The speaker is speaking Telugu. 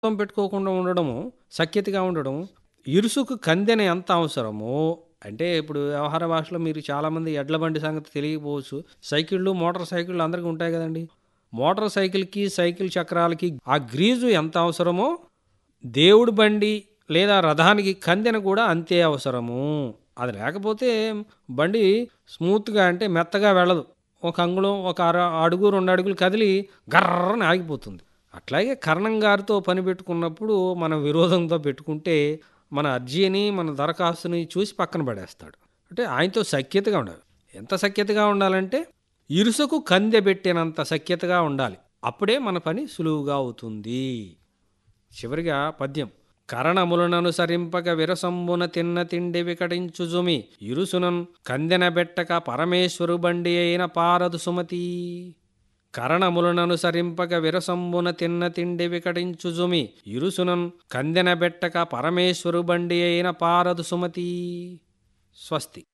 దూరం పెట్టుకోకుండా ఉండడము సఖ్యతగా ఉండడం ఇరుసుకు కందెన ఎంత అవసరమో అంటే ఇప్పుడు వ్యవహార భాషలో మీరు చాలామంది ఎడ్ల బండి సంగతి తెలియకపోవచ్చు సైకిళ్ళు మోటార్ సైకిళ్ళు అందరికీ ఉంటాయి కదండి మోటార్ సైకిల్కి సైకిల్ చక్రాలకి ఆ గ్రీజు ఎంత అవసరమో దేవుడి బండి లేదా రథానికి కందెన కూడా అంతే అవసరము అది లేకపోతే బండి స్మూత్గా అంటే మెత్తగా వెళ్ళదు ఒక అంగుళం ఒక అర అడుగు రెండు అడుగులు కదిలి గర్రని ఆగిపోతుంది అట్లాగే కర్ణం గారితో పని పెట్టుకున్నప్పుడు మన విరోధంతో పెట్టుకుంటే మన అర్జీని మన దరఖాస్తుని చూసి పక్కన పడేస్తాడు అంటే ఆయనతో సఖ్యతగా ఉండాలి ఎంత సఖ్యతగా ఉండాలంటే ఇరుసకు కందె పెట్టినంత సఖ్యతగా ఉండాలి అప్పుడే మన పని సులువుగా అవుతుంది చివరిగా పద్యం కరణములననుసరింపక విరసంబున తిన్న తిండి వికటించుజుమి ఇరుసునన్ కందెన బెట్టక పరమేశ్వరు బండి అయిన పారదు సుమతి కరణములననుసరింపక విరసంబున తిన్న తిండి వికటించుజుమి ఇరుసునన్ కందెన బెట్టక పరమేశ్వరు బండి అయిన పారదు సుమతి స్వస్తి